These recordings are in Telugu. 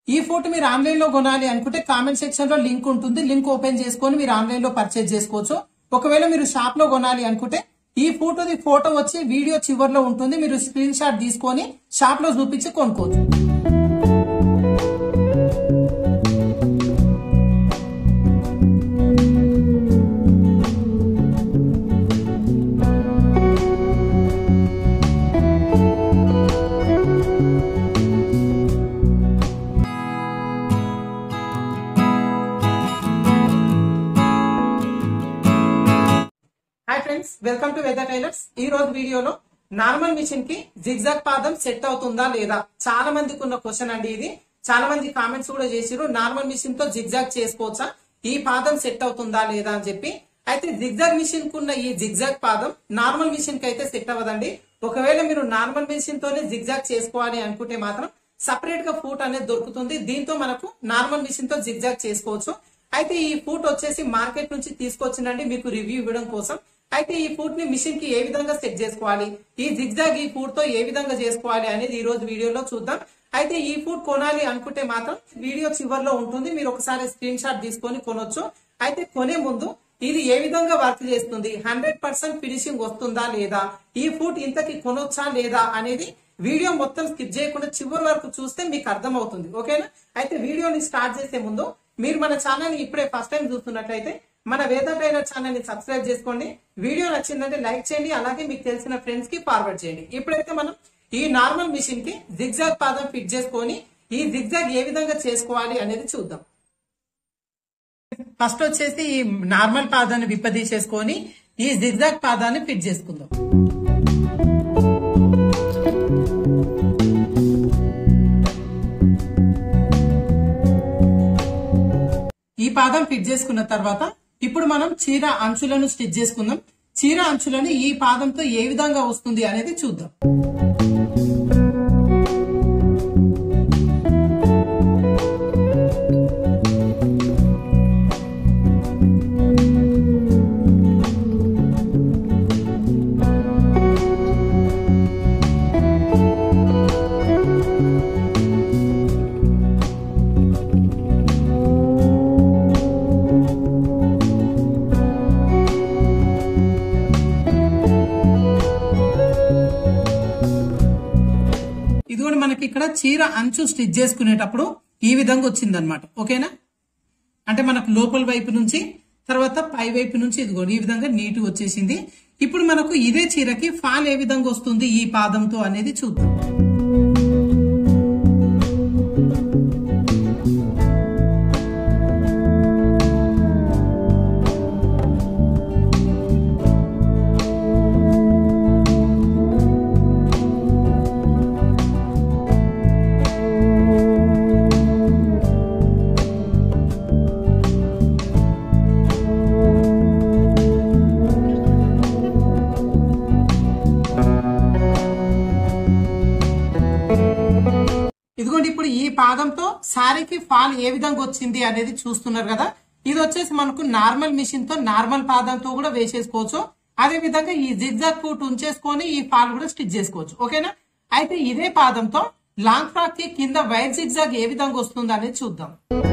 ఈ ఫోటో మీరు ఆన్లైన్ లో కొనాలి అనుకుంటే కామెంట్ సెక్షన్ లో లింక్ ఉంటుంది లింక్ ఓపెన్ చేసుకొని మీరు ఆన్లైన్ లో పర్చేజ్ చేసుకోవచ్చు ఒకవేళ మీరు షాప్ లో కొనాలి అనుకుంటే ఈ ఫోటోది ఫోటో వచ్చి వీడియో చివర్లో ఉంటుంది మీరు స్క్రీన్ షాట్ తీసుకొని షాప్ లో చూపించి కొనుక్కోవచ్చు hi friends welcome to Veda tailors ఈ రోజు వీడియోలో నార్మల్ మిషన్ కి జిగ్జాగ్ పాదం సెట్ అవుతుందా లేదా చాలా మందికి ఉన్న క్వశ్చన్ అండి ఇది చాలా మంది కామెంట్స్ కూడా చేసిరు నార్మల్ మిషన్ తో జిగ్జాగ్ చేసుకోవచ్చా ఈ పాదం సెట్ అవుతుందా లేదా అని చెప్పి అయితే జిగ్జాగ్ మిషన్ కున్న ఈ జిగ్జాగ్ పాదం నార్మల్ మిషన్ కి అయితే సెట్ అవ్వదండి ఒకవేళ మీరు నార్మల్ మిషన్ తోనే జిగ్జాగ్ చేసుకోవాలి అనుకుంటే మాత్రం సపరేట్ గా ఫూట్ అనేది దొరుకుతుంది దీంతో మనకు నార్మల్ మిషన్ తో జిగ్జాగ్ చేసుకోవచ్చు అయితే ఈ ఫూట్ వచ్చేసి మార్కెట్ నుంచి తీసుకొచ్చిందండి మీకు రివ్యూ ఇవ్వడం కోసం అయితే ఈ ఫూట్ ని మిషన్ కి ఏ విధంగా సెట్ చేసుకోవాలి ఈ జిగ్జాగ్ ఈ ఫూట్ తో ఏ విధంగా చేసుకోవాలి అనేది ఈ రోజు వీడియోలో చూద్దాం అయితే ఈ ఫూట్ కొనాలి అనుకుంటే మాత్రం వీడియో చివర్లో ఉంటుంది మీరు ఒకసారి స్క్రీన్ షాట్ తీసుకొని కొనొచ్చు అయితే కొనే ముందు ఇది ఏ విధంగా వర్క్ చేస్తుంది హండ్రెడ్ పర్సెంట్ ఫినిషింగ్ వస్తుందా లేదా ఈ ఫుడ్ ఇంతకి కొనొచ్చా లేదా అనేది వీడియో మొత్తం స్కిప్ చేయకుండా చివరి వరకు చూస్తే మీకు అర్థమవుతుంది ఓకేనా అయితే వీడియోని స్టార్ట్ చేసే ముందు మీరు మన ఛానల్ ని ఇప్పుడే ఫస్ట్ టైం చూస్తున్నట్లయితే మన వేద టైలర్ ఛానల్ ని సబ్స్క్రైబ్ చేసుకోండి వీడియో నచ్చిందంటే లైక్ చేయండి అలాగే మీకు తెలిసిన ఫ్రెండ్స్ కి ఫార్వర్డ్ చేయండి ఇప్పుడైతే మనం ఈ నార్మల్ మిషన్ కి జిగ్జాగ్ పాదం ఫిట్ చేసుకొని ఈ జిగ్జాగ్ ఏ విధంగా చేసుకోవాలి అనేది చూద్దాం ఫస్ట్ వచ్చేసి ఈ నార్మల్ పాదాన్ని విప్పదీసేసుకొని ఈ జిగ్జాగ్ పాదాన్ని ఫిట్ చేసుకుందాం ఈ పాదం ఫిట్ చేసుకున్న తర్వాత ఇప్పుడు మనం చీర అంచులను స్టిచ్ చేసుకుందాం చీర అంచులను ఈ పాదంతో ఏ విధంగా వస్తుంది అనేది చూద్దాం ఇది కూడా మనకి ఇక్కడ చీర అంచు స్టిచ్ చేసుకునేటప్పుడు ఈ విధంగా వచ్చింది అనమాట ఓకేనా అంటే మనకు లోపల వైపు నుంచి తర్వాత పై వైపు నుంచి ఇదిగో ఈ విధంగా నీట్ వచ్చేసింది ఇప్పుడు మనకు ఇదే చీరకి ఫాల్ ఏ విధంగా వస్తుంది ఈ పాదంతో అనేది చూద్దాం ఇదిగోండి ఇప్పుడు ఈ పాదంతో శారీకి ఫాల్ ఏ విధంగా వచ్చింది అనేది చూస్తున్నారు కదా ఇది వచ్చేసి మనకు నార్మల్ మిషన్ తో నార్మల్ పాదంతో కూడా వేసేసుకోవచ్చు అదే విధంగా ఈ జిగ్జాగ్ ఫూట్ ఉంచేసుకొని ఈ ఫాల్ కూడా స్టిచ్ చేసుకోవచ్చు ఓకేనా అయితే ఇదే పాదంతో లాంగ్ ఫ్రాక్ కి కింద వైట్ జిగ్జాగ్ ఏ విధంగా వస్తుంది అనేది చూద్దాం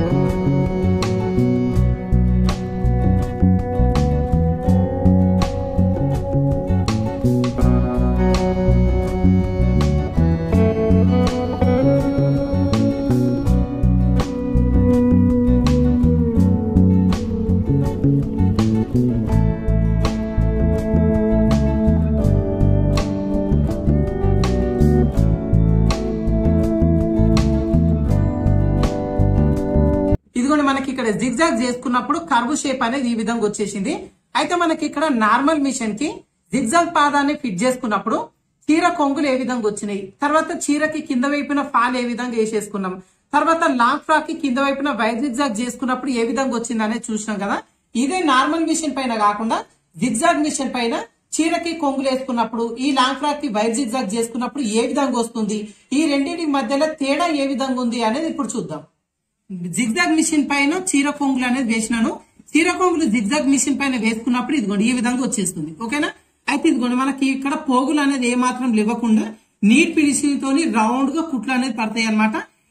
ఇదిగోండి మనకి ఇక్కడ జిగ్జాగ్ చేసుకున్నప్పుడు కర్వ్ షేప్ అనేది ఈ విధంగా వచ్చేసింది అయితే మనకి ఇక్కడ నార్మల్ మిషన్ కి జిగ్జాగ్ పాదాన్ని ఫిట్ చేసుకున్నప్పుడు చీర కొంగులు ఏ విధంగా వచ్చినాయి తర్వాత చీరకి కింద వైపున ఫాల్ ఏ విధంగా వేసేసుకున్నాం తర్వాత లాంగ్ ఫ్రాక్ కి కింద వైపున వైట్ జిగ్జాగ్ చేసుకున్నప్పుడు ఏ విధంగా వచ్చింది అనేది చూసినాం కదా ఇదే నార్మల్ మిషన్ పైన కాకుండా జిగ్జాగ్ మిషన్ పైన చీరకి కొంగులు వేసుకున్నప్పుడు ఈ లాంగ్ ఫ్రాక్ కి వైట్ జిగ్జాగ్ చేసుకున్నప్పుడు ఏ విధంగా వస్తుంది ఈ రెండింటి మధ్యలో తేడా ఏ విధంగా ఉంది అనేది ఇప్పుడు చూద్దాం జిగ్జాగ్ మిషన్ పైన చీర కొంగులు అనేది వేసినాను చీర కొంగులు జిగ్జాగ్ మిషన్ పైన వేసుకున్నప్పుడు ఇదిగోండి ఈ విధంగా వచ్చేస్తుంది ఓకేనా అయితే ఇదిగోండి మనకి ఇక్కడ పోగులు అనేది ఏ మాత్రం లేవకుండా నీట్ ఫినిషింగ్ తోని రౌండ్ గా కుట్లు అనేది పడతాయి అనమాట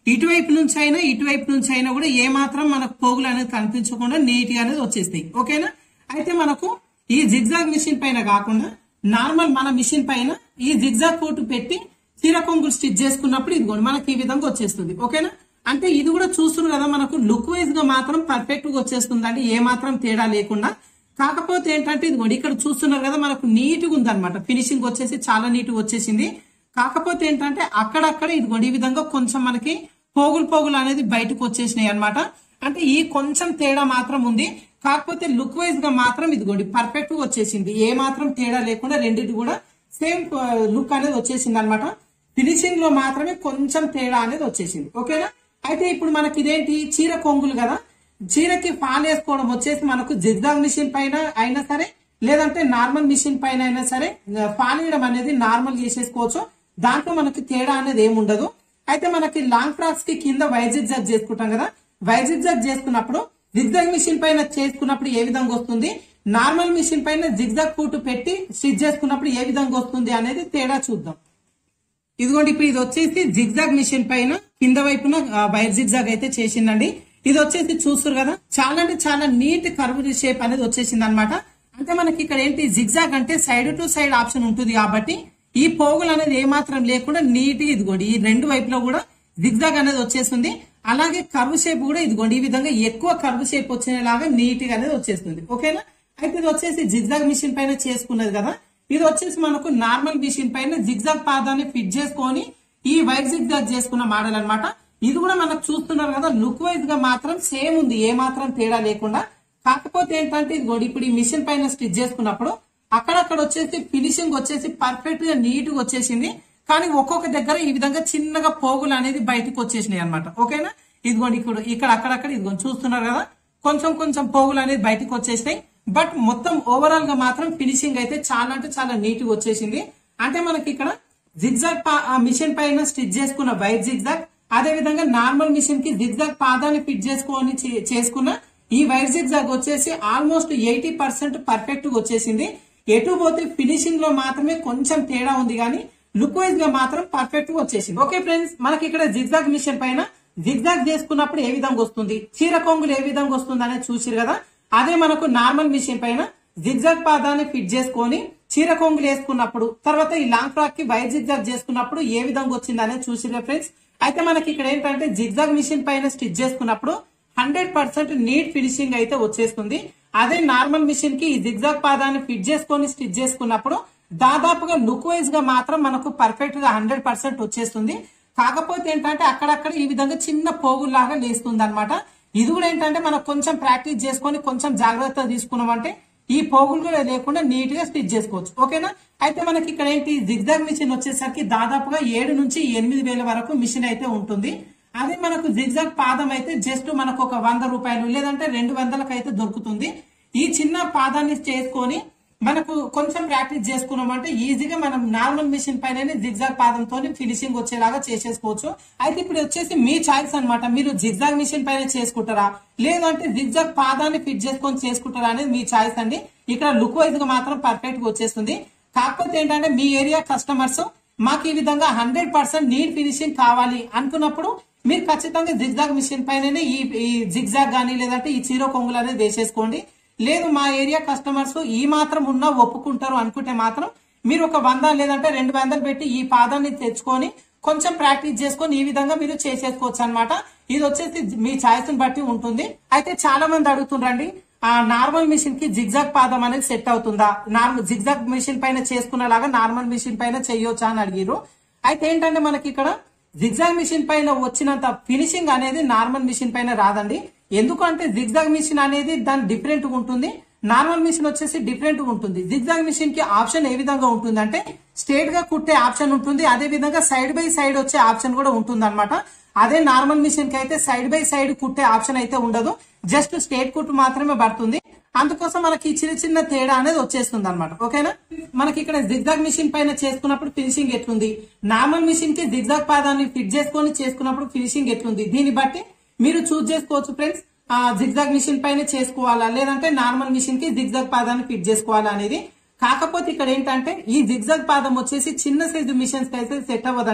ఇటువైపు నుంచి అయినా ఇటువైపు నుంచి అయినా కూడా ఏ మాత్రం మనకు పోగులు అనేది కనిపించకుండా నీట్ గా అనేది వచ్చేస్తాయి ఓకేనా అయితే మనకు ఈ జిగ్జాగ్ మిషన్ పైన కాకుండా నార్మల్ మన మిషన్ పైన ఈ జిగ్జాగ్ కోటు పెట్టి చీర కొంగులు స్టిచ్ చేసుకున్నప్పుడు ఇది కూడా మనకి ఈ విధంగా వచ్చేస్తుంది ఓకేనా అంటే ఇది కూడా చూస్తున్నారు కదా మనకు లుక్ వైజ్ గా మాత్రం పర్ఫెక్ట్ గా వచ్చేస్తుంది అంటే ఏ మాత్రం తేడా లేకుండా కాకపోతే ఏంటంటే ఇది కూడా ఇక్కడ చూస్తున్నారు కదా మనకు నీట్ గా ఉందన్నమాట ఫినిషింగ్ వచ్చేసి చాలా నీట్ గా వచ్చేసింది కాకపోతే ఏంటంటే అక్కడక్కడ ఇది కూడా ఈ విధంగా కొంచెం మనకి పోగులు పోగులు అనేది బయటకు వచ్చేసినాయి అన్నమాట అంటే ఈ కొంచెం తేడా మాత్రం ఉంది కాకపోతే లుక్ వైజ్ గా మాత్రం ఇదిగోండి పర్ఫెక్ట్ గా వచ్చేసింది ఏ మాత్రం తేడా లేకుండా రెండింటి కూడా సేమ్ లుక్ అనేది వచ్చేసింది అనమాట ఫినిషింగ్ లో మాత్రమే కొంచెం తేడా అనేది వచ్చేసింది ఓకేనా అయితే ఇప్పుడు మనకి ఇదేంటి చీర కొంగులు కదా చీరకి ఫాల్ వేసుకోవడం వచ్చేసి మనకు జిగ్జాగ్ మిషన్ పైన అయినా సరే లేదంటే నార్మల్ మిషన్ పైన అయినా సరే ఫాల్ వేయడం అనేది నార్మల్ చేసేసుకోవచ్చు దాంట్లో మనకి తేడా అనేది ఏమి ఉండదు అయితే మనకి లాంగ్ ఫ్రాక్స్ కి కింద వైజిగ్జాగ్ చేసుకుంటాం కదా వైజిగ్జాగ్ చేసుకున్నప్పుడు జిగ్జాగ్ మిషన్ పైన చేసుకున్నప్పుడు ఏ విధంగా వస్తుంది నార్మల్ మిషన్ పైన జిగ్జాగ్ ఫూట్ పెట్టి స్టిచ్ చేసుకున్నప్పుడు ఏ విధంగా వస్తుంది అనేది తేడా చూద్దాం ఇదిగోండి ఇప్పుడు ఇది వచ్చేసి జిగ్జాగ్ మిషన్ పైన కింద వైపున ఆ, వైర్ జిగ్జాగ్ అయితే చేసిందండి ఇది వచ్చేసి చూస్తారు కదా చాలా అంటే చాలా నీట్ కర్వ్ షేప్ అనేది వచ్చేసింది అనమాట అంటే మనకి ఇక్కడ ఏంటి జిగ్జాగ్ అంటే సైడ్ టు సైడ్ ఆప్షన్ ఉంటుంది కాబట్టి ఈ పోగులు అనేది ఏమాత్రం లేకుండా నీట్ గా ఇదిగోండి ఈ రెండు వైపులో కూడా జిగ్జాగ్ అనేది వచ్చేస్తుంది అలాగే కర్వ్ షేప్ కూడా ఇదిగోండి ఈ విధంగా ఎక్కువ కర్వ్ షేప్ వచ్చేలాగా నీట్ గా అనేది వచ్చేస్తుంది ఓకేనా అయితే ఇది వచ్చేసి జిగ్జాగ్ మిషన్ పైన చేసుకున్నది కదా ఇది వచ్చేసి మనకు నార్మల్ మిషన్ పైన జిగ్జాగ్ పాదాన్ని ఫిట్ చేసుకొని ఈ వైట్ జిగ్జాగ్ చేసుకున్న మోడల్ అన్నమాట ఇది కూడా మనకు చూస్తున్నారు కదా లుక్ వైజ్ గా మాత్రం సేమ్ ఉంది ఏ మాత్రం తేడా లేకుండా కాకపోతే ఏంటంటే ఇది ఇప్పుడు ఈ మిషన్ పైన స్టిచ్ చేసుకున్నప్పుడు అక్కడక్కడ వచ్చేసి ఫినిషింగ్ వచ్చేసి పర్ఫెక్ట్ గా నీట్ గా వచ్చేసింది కానీ ఒక్కొక్క దగ్గర ఈ విధంగా చిన్నగా పోగులు అనేది బయటకు వచ్చేసినాయి అనమాట ఓకేనా ఇదిగోండి ఇక్కడ ఇక్కడ అక్కడక్కడ ఇదిగోండి చూస్తున్నారు కదా కొంచెం కొంచెం పోగులు అనేది బయటకు వచ్చేసినాయి బట్ మొత్తం ఓవరాల్ గా మాత్రం ఫినిషింగ్ అయితే చాలా అంటే చాలా నీట్ గా వచ్చేసింది అంటే మనకి ఇక్కడ జిగ్జాగ్ మిషన్ పైన స్టిచ్ చేసుకున్న వైట్ జిగ్జాగ్ అదే విధంగా నార్మల్ మిషన్ కి జిగ్జాగ్ పాదాన్ని ఫిట్ చేసుకొని చే- చేసుకున్న ఈ వైట్ జిగ్జాగ్ వచ్చేసి ఆల్మోస్ట్ ఎయిటీ పర్సెంట్ పర్ఫెక్ట్ గా వచ్చేసింది ఎటు పోతే ఫినిషింగ్ లో మాత్రమే కొంచెం తేడా ఉంది కానీ లుక్ వైజ్ గా మాత్రం పర్ఫెక్ట్ గా వచ్చేసింది ఓకే ఫ్రెండ్స్ మనకి ఇక్కడ జిగ్జాగ్ మిషన్ పైన జిగ్జాగ్ చేసుకున్నప్పుడు ఏ విధంగా వస్తుంది చీర కొంగులు ఏ విధంగా వస్తుంది అనేది చూసిరు కదా అదే మనకు నార్మల్ మిషన్ పైన జిగ్జాగ్ పాదాన్ని ఫిట్ చేసుకొని చీర కొంగులు వేసుకున్నప్పుడు తర్వాత ఈ లాంగ్ ఫ్రాక్ కి వైట్ జిగ్జాగ్ చేసుకున్నప్పుడు ఏ విధంగా వచ్చింది అనేది చూసిరు ఫ్రెండ్స్ అయితే మనకి ఇక్కడ ఏంటంటే జిగ్జాగ్ మిషన్ పైన స్టిచ్ చేసుకున్నప్పుడు హండ్రెడ్ పర్సెంట్ నీట్ ఫినిషింగ్ అయితే వచ్చేస్తుంది అదే నార్మల్ మిషన్ కి ఈ జిగ్జాగ్ పాదాన్ని ఫిట్ చేసుకొని స్టిచ్ చేసుకున్నప్పుడు దాదాపుగా లుక్ వైజ్ గా మాత్రం మనకు పర్ఫెక్ట్ గా హండ్రెడ్ పర్సెంట్ వచ్చేస్తుంది కాకపోతే ఏంటంటే అక్కడక్కడ ఈ విధంగా చిన్న పోగుల్లాగా లేస్తుంది అనమాట ఇది కూడా ఏంటంటే మనం కొంచెం ప్రాక్టీస్ చేసుకొని కొంచెం జాగ్రత్త తీసుకున్నామంటే ఈ పోగులు కూడా లేకుండా నీట్ గా స్టిచ్ చేసుకోవచ్చు ఓకేనా అయితే మనకి ఇక్కడ ఏంటి జిగ్జాగ్ మిషన్ వచ్చేసరికి దాదాపుగా ఏడు నుంచి ఎనిమిది వేల వరకు మిషన్ అయితే ఉంటుంది అదే మనకు జిగ్జాగ్ పాదం అయితే జస్ట్ మనకు ఒక వంద రూపాయలు లేదంటే రెండు వందలకు అయితే దొరుకుతుంది ఈ చిన్న పాదాన్ని చేసుకొని మనకు కొంచెం ప్రాక్టీస్ చేసుకున్నామంటే ఈజీగా మనం నార్మల్ మిషన్ పైన జిగ్జాగ్ పాదంతో ఫినిషింగ్ వచ్చేలాగా చేసేసుకోవచ్చు అయితే ఇప్పుడు వచ్చేసి మీ చాయిస్ అన్నమాట మీరు జిగ్జాగ్ మిషన్ పైన చేసుకుంటారా లేదంటే జిగ్జాగ్ పాదాన్ని ఫిట్ చేసుకొని చేసుకుంటారా అనేది మీ చాయిస్ అండి ఇక్కడ లుక్ వైజ్ గా మాత్రం పర్ఫెక్ట్ గా వచ్చేస్తుంది కాకపోతే ఏంటంటే మీ ఏరియా కస్టమర్స్ మాకు ఈ విధంగా హండ్రెడ్ పర్సెంట్ నీట్ ఫినిషింగ్ కావాలి అనుకున్నప్పుడు మీరు ఖచ్చితంగా జిగ్జాగ్ మిషన్ పైననే ఈ ఈ జిగ్జాగ్ గానీ లేదంటే ఈ చీర కొంగులు అనేది వేసేసుకోండి లేదు మా ఏరియా కస్టమర్స్ ఈ మాత్రం ఉన్నా ఒప్పుకుంటారు అనుకుంటే మాత్రం మీరు ఒక వంద లేదంటే రెండు వందలు పెట్టి ఈ పాదాన్ని తెచ్చుకొని కొంచెం ప్రాక్టీస్ చేసుకొని ఈ విధంగా మీరు చేసేసుకోవచ్చు అనమాట ఇది వచ్చేసి మీ ఛాయిస్ ని బట్టి ఉంటుంది అయితే చాలా మంది అడుగుతుండ్రండి ఆ నార్మల్ మిషన్ కి జిగ్జాగ్ పాదం అనేది సెట్ అవుతుందా నార్మల్ జిగ్జాగ్ మిషన్ పైన చేసుకునేలాగా నార్మల్ మిషన్ పైన చెయ్యొచ్చా అని అడిగిరు అయితే ఏంటంటే మనకి ఇక్కడ జిగ్జాగ్ మిషన్ పైన వచ్చినంత ఫినిషింగ్ అనేది నార్మల్ మిషన్ పైన రాదండి ఎందుకంటే జిగ్జాగ్ మిషన్ అనేది దాని డిఫరెంట్ గా ఉంటుంది నార్మల్ మిషన్ వచ్చేసి డిఫరెంట్ గా ఉంటుంది జిగ్జాగ్ మిషన్ కి ఆప్షన్ ఏ విధంగా ఉంటుంది అంటే స్ట్రేట్ గా కుట్టే ఆప్షన్ ఉంటుంది అదే విధంగా సైడ్ బై సైడ్ వచ్చే ఆప్షన్ కూడా ఉంటుంది అనమాట అదే నార్మల్ మిషన్ కి అయితే సైడ్ బై సైడ్ కుట్టే ఆప్షన్ అయితే ఉండదు జస్ట్ స్ట్రేట్ కుట్టు మాత్రమే పడుతుంది అందుకోసం మనకి ఈ చిన్న చిన్న తేడా అనేది వచ్చేస్తుంది అనమాట ఓకేనా మనకి ఇక్కడ జిగ్జాగ్ మిషన్ పైన చేసుకున్నప్పుడు ఫినిషింగ్ ఎట్లుంది నార్మల్ మిషన్ కి జిగ్జాగ్ పాదాన్ని ఫిట్ చేసుకొని చేసుకున్నప్పుడు ఫినిషింగ్ ఎట్లుంది దీన్ని బట్టి మీరు చూస్ చేసుకోవచ్చు ఫ్రెండ్స్ ఆ జిగ్జాగ్ మిషన్ పైన చేసుకోవాలా లేదంటే నార్మల్ మిషన్ కి జిగ్జాగ్ పాదాన్ని ఫిట్ చేసుకోవాలా అనేది కాకపోతే ఇక్కడ ఏంటంటే ఈ జిగ్జాగ్ పాదం వచ్చేసి చిన్న సైజు మిషన్స్ కి అయితే సెట్ అవ్వదండి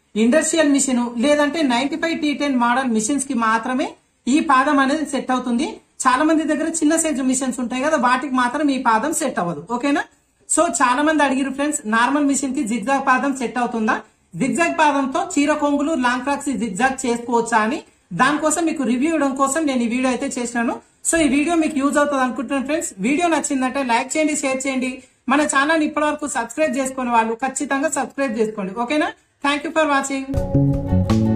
ఇండస్ట్రియల్ మిషన్ లేదంటే ninety five T ten model machines కి మాత్రమే ఈ పాదం అనేది సెట్ అవుతుంది చాలా మంది దగ్గర చిన్న సైజు మిషన్స్ ఉంటాయి కదా వాటికి మాత్రం ఈ పాదం సెట్ అవ్వదు ఓకేనా సో చాలా మంది అడిగిరు ఫ్రెండ్స్ నార్మల్ మిషన్ కి జిగ్జాగ్ పాదం సెట్ అవుతుందా జిగ్జాగ్ పాదంతో చీర కొంగులు లాంగ్ ఫ్రాక్స్ జిగ్జాగ్ చేసుకోవచ్చా అని దానికోసం మీకు రివ్యూ ఇవ్వడం కోసం నేను ఈ వీడియో అయితే చేసినాను సో ఈ వీడియో మీకు యూజ్ అవుతుంది అనుకుంటున్నాను ఫ్రెండ్స్ వీడియో నచ్చిందంటే లైక్ చేయండి షేర్ చేయండి మన ఛానల్ ఇప్పటి వరకు సబ్స్క్రైబ్ చేసుకునే వాళ్ళు ఖచ్చితంగా సబ్స్క్రైబ్ చేసుకోండి ఓకేనా థ్యాంక్ యూ ఫర్ వాచింగ్